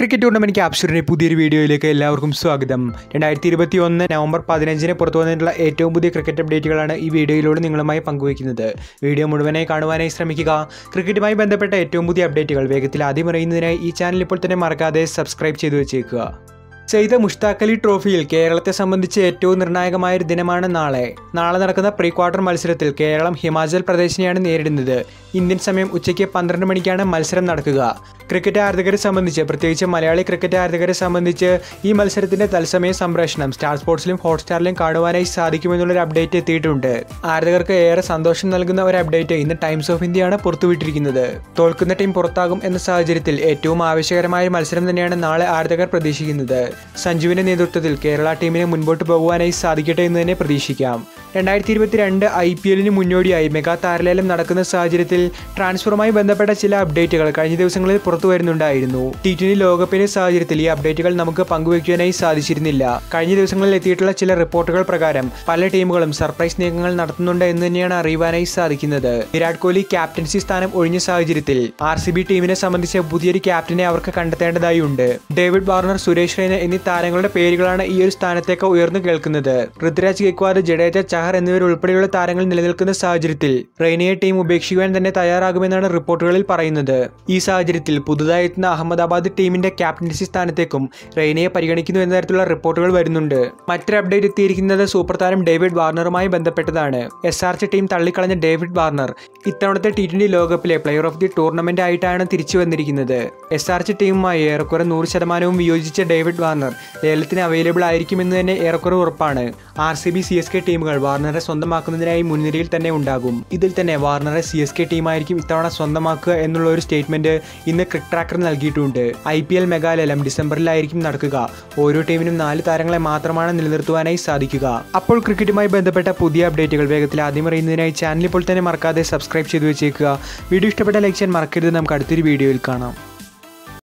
cricket tournament ക്യാപ്ചറിന്റെ പുതിയൊരു വീഡിയോയിലേക്ക് എല്ലാവർക്കും സ്വാഗതം രണ്ടായിരത്തി ഇരുപത്തി ഒന്ന് നവംബർ പതിനഞ്ചിന് പുറത്തു വന്നിട്ടുള്ള ഏറ്റവും പുതിയ ക്രിക്കറ്റ് അപ്ഡേറ്റുകളാണ് ഈ വീഡിയോയിലൂടെ നിങ്ങളുമായി പങ്കുവയ്ക്കുന്നത് വീഡിയോ മുഴുവനായി കാണുവാനായി ശ്രമിക്കുക ക്രിക്കറ്റുമായി ബന്ധപ്പെട്ട ഏറ്റവും പുതിയ അപ്ഡേറ്റുകൾ വേഗത്തിൽ ആദ്യം അറിയുന്നതിനായി ഈ ചാനൽ ഇപ്പോൾ തന്നെ മറക്കാതെ സബ്സ്ക്രൈബ് ചെയ്തു വെച്ചേക്കുക ചെയ്ത മുഷ്താഖ് അലി ട്രോഫിയിൽ കേരളത്തെ സംബന്ധിച്ച് ഏറ്റവും നിർണായകമായ ഒരു ദിനമാണ് നാളെ നാളെ നടക്കുന്ന പ്രീ ക്വാർട്ടർ മത്സരത്തിൽ കേരളം ഹിമാചൽ പ്രദേശിനെയാണ് നേരിടുന്നത് ഇന്ത്യൻ സമയം ഉച്ചയ്ക്ക് പന്ത്രണ്ട് മണിക്കാണ് മത്സരം നടക്കുക ക്രിക്കറ്റ് ആരാധകരെ സംബന്ധിച്ച് പ്രത്യേകിച്ച് മലയാളി ക്രിക്കറ്റ് ആരാധകരെ സംബന്ധിച്ച് ഈ മത്സരത്തിന്റെ തത്സമയ സംപ്രേഷണം സ്റ്റാർ സ്പോർട്സിലും ഹോട്ട്സ്റ്റാറിലും കാണുവാനായി സാധിക്കുമെന്നുള്ളൊരു അപ്ഡേറ്റ് എത്തിയിട്ടുണ്ട് ആരാധകർക്ക് ഏറെ സന്തോഷം നൽകുന്ന ഒരു അപ്ഡേറ്റ് ഇന്ന് ടൈംസ് ഓഫ് ഇന്ത്യയാണ് പുറത്തുവിട്ടിരിക്കുന്നത് തോൽക്കുന്ന ടീം പുറത്താകും എന്ന സാഹചര്യത്തിൽ ഏറ്റവും ആവശ്യകരമായ മത്സരം തന്നെയാണ് നാളെ ആരാധകർ പ്രതീക്ഷിക്കുന്നത് സഞ്ജുവിന്റെ നേതൃത്വത്തിൽ കേരള ടീമിനെ മുൻപോട്ട് പോകുവാനായി സാധിക്കട്ടെ എന്ന് തന്നെ പ്രതീക്ഷിക്കാം രണ്ടായിരത്തി ഇരുപത്തിരണ്ട് ഐ പി എല്ലിന് മുന്നോടിയായി മെഗാ താരലേലം നടക്കുന്ന സാഹചര്യത്തിൽ ട്രാൻസ്ഫറുമായി ബന്ധപ്പെട്ട ചില അപ്ഡേറ്റുകൾ കഴിഞ്ഞ ദിവസങ്ങളിൽ പുറത്തു വരുന്നുണ്ടായിരുന്നു ടി ട്വന്റി ലോകകപ്പിന്റെ സാഹചര്യത്തിൽ ഈ അപ്ഡേറ്റുകൾ നമുക്ക് പങ്കുവയ്ക്കാനായി സാധിച്ചിരുന്നില്ല കഴിഞ്ഞ ദിവസങ്ങളിൽ എത്തിയിട്ടുള്ള ചില റിപ്പോർട്ടുകൾ പ്രകാരം പല ടീമുകളും സർപ്രൈസ് നീക്കങ്ങൾ നടത്തുന്നുണ്ട് എന്ന് തന്നെയാണ് അറിയുവാനായി സാധിക്കുന്നത് വിരാട് കോഹ്ലി ക്യാപ്റ്റൻസി സ്ഥാനം ഒഴിഞ്ഞ സാഹചര്യത്തിൽ ആർ സി ബി ടീമിനെ സംബന്ധിച്ച് പുതിയൊരു ക്യാപ്റ്റനെ അവർക്ക് കണ്ടെത്തേണ്ടതായി ഉണ്ട് ഡേവിഡ് വാർണർ സുരേഷ് റെയ്ന എന്നീ താരങ്ങളുടെ പേരുകളാണ് ഈ ഒരു സ്ഥാനത്തേക്ക് ഉയർന്നു കേൾക്കുന്നത് ഋതുരാജ് ഗെക്വാദ് ജഡേജ ചഹർ എന്നിവർ ഉൾപ്പെടെയുള്ള താരങ്ങൾ നിലനിൽക്കുന്ന സാഹചര്യത്തിൽ റെയ്നയെ ടീം ഉപേക്ഷിക്കുവാൻ തന്നെ തയ്യാറാകുമെന്നാണ് റിപ്പോർട്ടുകളിൽ പറയുന്നത് ഈ സാഹചര്യത്തിൽ പുതുതായി എത്തുന്ന അഹമ്മദാബാദ് ടീമിന്റെ ക്യാപ്റ്റൻസി സ്ഥാനത്തേക്കും റെയ്നയെ പരിഗണിക്കുന്നു എന്ന തരത്തിലുള്ള റിപ്പോർട്ടുകൾ വരുന്നുണ്ട് മറ്റൊരു അപ്ഡേറ്റ് എത്തിയിരിക്കുന്നത് സൂപ്പർ താരം ഡേവിഡ് വാർണറുമായി ബന്ധപ്പെട്ടതാണ് എസ് ആർ സി ടീം തള്ളിക്കളഞ്ഞ ഡേവിഡ് വാർണർ ഇത്തവണത്തെ ടി ട്വന്റി ലോകകപ്പിലെ പ്ലെയർ ഓഫ് ദി ടൂർണമെന്റ് ആയിട്ടാണ് തിരിച്ചു വന്നിരിക്കുന്നത് എസ് ആർ സി ടീമുമായി ഏറെക്കുറെ നൂറ് ശതമാനവും വിയോജിച്ച ഡേവിഡ് വാർണർ ലേലത്തിന് അവൈലബിൾ ആയിരിക്കുമെന്ന് തന്നെ ഏറെക്കുറെ ഉറപ്പാണ് R C B C S K ടീമുകൾ വാർണറെ സ്വന്തമാക്കുന്നതിനായി മുൻനിരയിൽ തന്നെ ഉണ്ടാകും ഇതിൽ തന്നെ വാർണറെ സി എസ് കെ ടീമായിരിക്കും ഇത്തവണ സ്വന്തമാക്കുക എന്നുള്ള ഒരു സ്റ്റേറ്റ്മെന്റ് ഇന്ന് ക്രിക് ട്രാക്കർ നൽകിയിട്ടുണ്ട് ഐ പി എൽ മെഗാലയം ഡിസംബറിലായിരിക്കും നടക്കുക ഓരോ ടീമിനും നാല് താരങ്ങളെ മാത്രമാണ് നിലനിർത്തുവാനായി സാധിക്കുക അപ്പോൾ ക്രിക്കറ്റുമായി ബന്ധപ്പെട്ട പുതിയ അപ്ഡേറ്റുകൾ വേഗത്തിൽ ആദ്യം അറിയുന്നതിനായി ചാനൽ ഇപ്പോൾ തന്നെ മറക്കാതെ സബ്സ്ക്രൈബ് ചെയ്തു വെച്ചേക്കുക വീഡിയോ ഇഷ്ടപ്പെട്ട ലൈക്ക് ചെയ്യാൻ മറക്കരുത് നമുക്ക് അടുത്തൊരു വീഡിയോയിൽ കാണാം